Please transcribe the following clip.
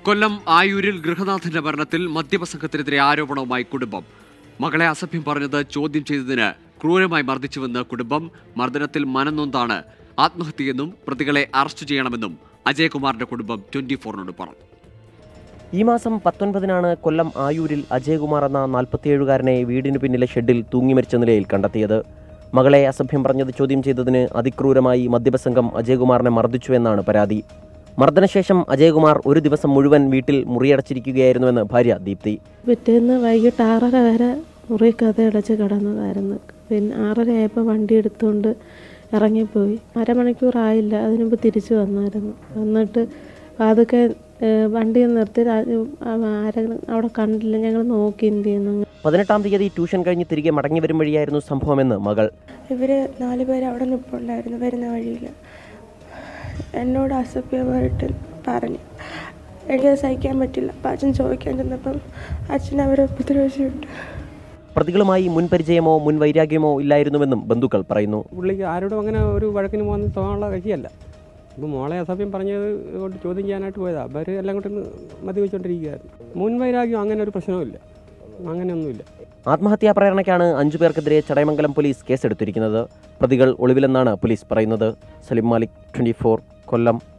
കൊല്ലം ആയൂരിൽ ഗൃഹനാഥന്റെ മരണത്തിൽ മദ്യപസംഘത്തിനെതിരെ ആരോപണവുമായി കുടുംബം മകളെ അസഭ്യം പറഞ്ഞത് ചോദ്യം ചെയ്തതിന് ക്രൂരമായി മർദ്ദിച്ചുവെന്ന് കുടുംബം മർദ്ദനത്തിൽ മനംനൊന്താണ് ആത്മഹത്യയെന്നും പ്രതികളെ അറസ്റ്റ് ചെയ്യണമെന്നും അജയകുമാറിന്റെ കുടുംബം ട്വന്റി ഫോറിനോട് പറഞ്ഞു ഈ മാസം പത്തൊൻപതിനാണ് കൊല്ലം ആയൂരിൽ അജയകുമാർ എന്ന നാൽപ്പത്തിയേഴുകാരനെ വീടിന് പിന്നിലെ ഷെഡിൽ തൂങ്ങി മരിച്ച നിലയിൽ കണ്ടെത്തിയത് മകളെ അസഭ്യം പറഞ്ഞത് ചോദ്യം ചെയ്തതിന് അതിക്രൂരമായി മദ്യപസംഘം അജയകുമാറിനെ മർദ്ദിച്ചുവെന്നാണ് പരാതി മർദ്ദനശേഷം അജയകുമാർ ഒരു ദിവസം മുഴുവൻ വീട്ടിൽ മുറിയടച്ചിരിക്കുകയായിരുന്നുവെന്ന് ഭാര്യ ദീപ്തി പിറ്റേന്ന് വൈകിട്ട് ആറര വരെ മുറി കഥയടച്ച് കിടന്നതായിരുന്നു പിന്നെ ആറര ആയപ്പോൾ വണ്ടി എടുത്തുകൊണ്ട് ഇറങ്ങിപ്പോയി അരമണിക്കൂറായില്ല അതിന് മുമ്പ് തിരിച്ചു വന്നായിരുന്നു വന്നിട്ട് അതൊക്കെ വണ്ടി നിർത്തി രാ- ആരെങ്കിലും അവിടെ കണ്ടില്ല ഞങ്ങൾ നോക്കി എന്ത് ചെയ്യുന്നു പതിനെട്ടാം തീയതി ട്യൂഷൻ കഴിഞ്ഞ് തിരികെ മടങ്ങി വരും വഴിയായിരുന്നു സംഭവമെന്ന് മകൾ ഇവർ നാല് പേര് അവിടെ നിൽപ്പുണ്ടായിരുന്നു വരുന്ന വഴിയിൽ എന്നോട് അസഭ്യമായിട്ട് പറഞ്ഞു എനിക്കത് സഹിക്കാൻ പറ്റില്ല അപ്പം അച്ഛൻ ചോദിക്കാൻ ചെന്നപ്പം അച്ഛൻ അവരെ ഉപദ്രവിച്ചിട്ട് പ്രതികളുമായി മുൻപരിചയമോ മുൻവൈരാഗ്യമോ ഇല്ലായിരുന്നുവെന്നും ബന്ധുക്കൾ പറയുന്നു പുള്ളിക്ക് ആരോടും അങ്ങനെ ഒരു വഴക്കിന് പോകുന്ന തോന്നാനുള്ള കക്ഷിയല്ല ഇപ്പോൾ മോളെ അസഭ്യം പറഞ്ഞത് കൊണ്ട് ചോദ്യം ചെയ്യാനായിട്ട് പോയതാണ് അവർ എല്ലാം കൂടെ ഒന്ന് മദ്യവെച്ചുകൊണ്ടിരിക്കുകയായിരുന്നു മുൻവൈരാഗ്യം അങ്ങനെ ഒരു പ്രശ്നവുമില്ല അങ്ങനെയൊന്നുമില്ല ആത്മഹത്യാ പ്രേരണയ്ക്കാണ് അഞ്ചു പേർക്കെതിരെ ചടയമംഗലം പോലീസ് കേസെടുത്തിരിക്കുന്നത് പ്രതികൾ ഒളിവിലെന്നാണ് പോലീസ് പറയുന്നത് സലിം മാലിക് ട്വന്റി കൊല്ലം